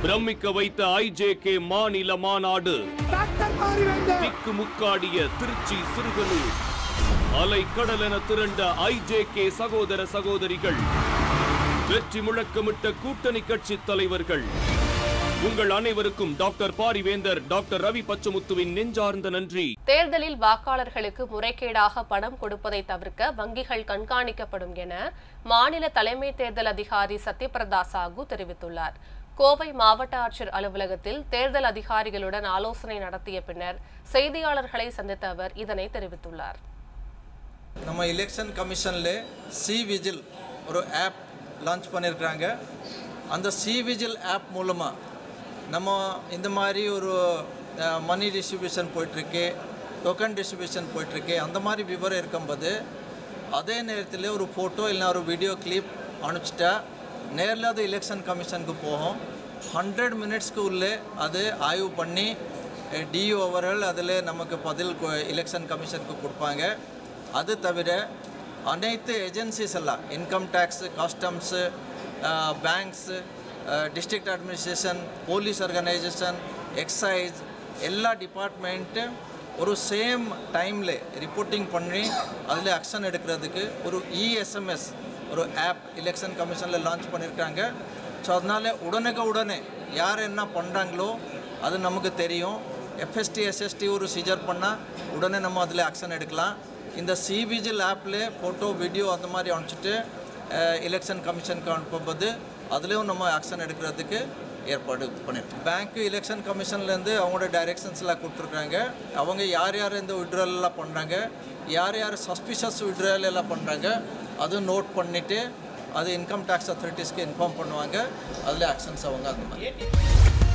பிரமிக்க வைத்த ஐஜேகே மாநில மாநாடு டாக்டர் பாரிவேந்தர் திக்கு முக்காடிய திருச்சி சிறுகனூர் அலை கடலென திரண்ட ஐஜேகே சகோதர சகோதரிகள் வெற்றி முழக்கமிட்ட கூட்டணி கட்சி தலைவர்கள் உங்கள் அனைவருக்கும் டாக்டர் பாரிவேந்தர் டாக்டர் ரவி பச்சமுத்துவின் நெஞ்சார்ந்த நன்றி தேர்தலில் வாக்காளர்களுக்கு முறைகேடாக பணம் கொடுப்பதை தவிர்க்க வங்கிகள் கண்காணிக்கப்படும் என மாநில தலைமை தேர்தல் அதிகாரி சத்யபிரதா சாகு தெரிவித்துள்ளார் கோவை மாவட்ட ஆட்சியர் அலுவலகத்தில் தேர்தல் அதிகாரிகளுடன் ஆலோசனை நடத்திய பின்னர் செய்தியாளர்களை சந்தித்த அவர் இதனை தெரிவித்துள்ளார் நம்ம எலெக்ஷன் கமிஷனில் சி விஜில் ஒரு ஆப் லான்ச் பண்ணியிருக்கிறாங்க அந்த சி விஜில் ஆப் மூலமாக நம்ம இந்த மாதிரி ஒரு மணி டிஸ்ட்ரிபியூஷன் போயிட்டுருக்கு டோக்கன் டிஸ்ட்ரிபியூஷன் போயிட்டுருக்கு அந்த மாதிரி விவரம் இருக்கும்போது அதே நேரத்தில் ஒரு ஃபோட்டோ இல்லைனா ஒரு வீடியோ கிளிப் அனுப்பிச்சிட்டா நேரில் அது எலெக்ஷன் கமிஷனுக்கு போகும் ஹண்ட்ரட் மினிட்ஸ்க்கு உள்ளே அது ஆய்வு பண்ணி டிஓ அவர்கள் அதில் நமக்கு பதில் எலெக்ஷன் கமிஷனுக்கு கொடுப்பாங்க அது தவிர அனைத்து ஏஜென்சிஸ் எல்லாம் income tax customs banks district administration police organisation excise எல்லா டிபார்ட்மெண்ட்டு ஒரு சேம் டைமில் ரிப்போர்ட்டிங் பண்ணி அதில் ஆக்ஷன் எடுக்கிறதுக்கு ஒரு இஎஸ்எம்எஸ் ஒரு ஆப் எலெக்ஷன் கமிஷனில் லான்ச் பண்ணியிருக்காங்க ஸோ அதனால் உடனுக்கு உடனே யார் என்ன பண்ணுறாங்களோ அது நமக்கு தெரியும் எஃப்எஸ்டி எஸ்எஸ்டி ஒரு சீஜர் பண்ணால் உடனே நம்ம அதில் ஆக்ஷன் எடுக்கலாம் இந்த சிபிஜில் ஆப்பில் ஃபோட்டோ வீடியோ அந்த மாதிரி அனுப்பிச்சிட்டு எலெக்ஷன் கமிஷனுக்கு அனுப்பும்போது அதுலேயும் நம்ம ஆக்ஷன் எடுக்கிறதுக்கு ஏற்பாடு பண்ணியிருக்கோம் பேங்க்கு எலெக்ஷன் கமிஷன்லேருந்து அவங்களோட டைரெக்ஷன்ஸ்லாம் கொடுத்துருக்காங்க அவங்க யார் யார் இந்த withdrawal எல்லாம் பண்ணுறாங்க யார் யார் சஸ்பிஷியஸ் withdrawal எல்லாம் பண்ணுறாங்க அதுவும் நோட் பண்ணிவிட்டு அது இன்கம் டேக்ஸ் அத்தாரிட்டிஸ்க்கு இன்ஃபார்ம் பண்ணுவாங்க அதில் ஆக்ஷன்ஸ் அவங்க அந்த மாதிரி